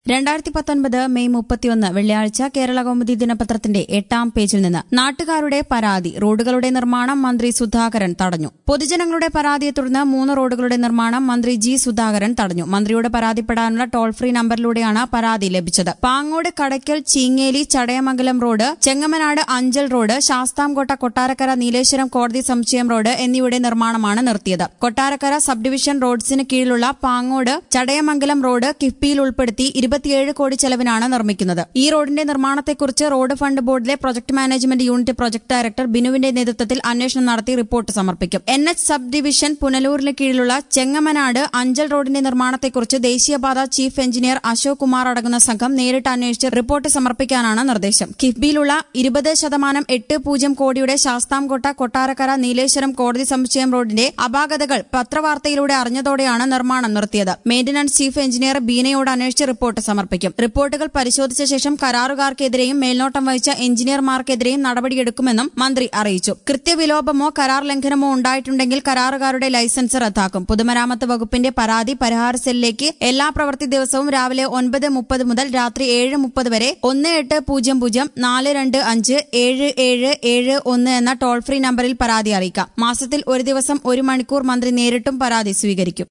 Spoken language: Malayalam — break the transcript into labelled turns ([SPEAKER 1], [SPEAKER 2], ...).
[SPEAKER 1] രണ്ടായിരത്തി പത്തൊൻപത് മെയ് മുപ്പത്തിയൊന്ന് വെള്ളിയാഴ്ച കേരള കൗമുദി ദിനപത്രത്തിന്റെ എട്ടാം പേജിൽ നിന്ന് നാട്ടുകാരുടെ പരാതി റോഡുകളുടെ നിർമ്മാണം മന്ത്രി സുധാകരൻ തടഞ്ഞു പൊതുജനങ്ങളുടെ പരാതിയെ തുടർന്ന് മൂന്ന് റോഡുകളുടെ നിർമ്മാണം മന്ത്രി ജി സുധാകരൻ തടഞ്ഞു മന്ത്രിയോട് പരാതിപ്പെടാനുള്ള ടോൾ ഫ്രീ നമ്പറിലൂടെയാണ് പരാതി ലഭിച്ചത് പാങ്ങോട് കടയ്ക്കൽ ചീങ്ങേലി ചടയമംഗലം റോഡ് ചെങ്ങമനാട് അഞ്ചൽ റോഡ് ശാസ്താംകോട്ട കൊട്ടാരക്കര നീലേശ്വരം കോടതി സമുച്ചയം റോഡ് എന്നിവയുടെ നിർമ്മാണമാണ് നിർത്തിയത് കൊട്ടാരക്കര സബ് ഡിവിഷൻ റോഡ്സിന് കീഴിലുള്ള പാങ്ങോട് ചടയമംഗലം റോഡ് കിഫ്ബിയിൽ ഉൾപ്പെടുത്തി ഇരുപത്തിയേഴ് കോടി ചെലവിനാണ് നിർമ്മിക്കുന്നത് ഈ റോഡിന്റെ നിർമ്മാണത്തെക്കുറിച്ച് റോഡ് ഫണ്ട് ബോർഡിലെ project management unit project director ബിനുവിന്റെ നേതൃത്വത്തിൽ അന്വേഷണം നടത്തി റിപ്പോർട്ട് സമർപ്പിക്കും എൻ എച്ച് സബ് ഡിവിഷൻ പുനലൂരിന് കീഴിലുള്ള ചെങ്ങമനാട് അഞ്ചൽ റോഡിന്റെ നിർമ്മാണത്തെക്കുറിച്ച് ദേശീയപാത ചീഫ് എഞ്ചിനീയർ അശോക് കുമാർ അടങ്ങുന്ന സംഘം നേരിട്ട് അന്വേഷിച്ച് റിപ്പോർട്ട് സമർപ്പിക്കാനാണ് നിർദ്ദേശം കിഫ്ബിയിലുള്ള ഇരുപത് ശതമാനം എട്ട് പൂജ്യം കോടിയുടെ ശാസ്താംകോട്ട കൊട്ടാരക്കര നീലേശ്വരം കോടതി സമുച്ചയം റോഡിന്റെ അപാകതകൾ പത്രവാർത്തയിലൂടെ അറിഞ്ഞതോടെയാണ് നിർമ്മാണം നിർത്തിയത് മെയിന്റനൻസ് ചീഫ് എഞ്ചിനീയർ ബീനയോട് അന്വേഷിച്ച് റിപ്പോർട്ട് സമർപ്പിക്കും റിപ്പോർട്ടുകൾ പരിശോധിച്ച ശേഷം കരാറുകാർക്കെതിരെയും മേൽനോട്ടം വഹിച്ച എഞ്ചിനീയർമാർക്കെതിരെയും നടപടിയെടുക്കുമെന്നും മന്ത്രി അറിയിച്ചു കൃത്യവിലോപമോ കരാർ ലംഘനമോ ഉണ്ടായിട്ടുണ്ടെങ്കിൽ കരാറുകാരുടെ ലൈസൻസ് റദ്ദാക്കും പൊതുമരാമത്ത് വകുപ്പിന്റെ പരാതി പരിഹാര സെല്ലിലേക്ക് എല്ലാ പ്രവൃത്തി ദിവസവും രാവിലെ ഒൻപത് മുപ്പത് മുതൽ രാത്രി ഏഴ് മുപ്പത് വരെ ഒന്ന് എട്ട് പൂജ്യം പൂജ്യം നാല് രണ്ട് അഞ്ച് ഏഴ് ഏഴ് ഏഴ് ഒന്ന് എന്ന ടോൾ ഫ്രീ നമ്പറിൽ പരാതി അറിയിക്കാം മാസത്തിൽ ഒരു ദിവസം ഒരു മണിക്കൂർ മന്ത്രി നേരിട്ടും പരാതി സ്വീകരിക്കും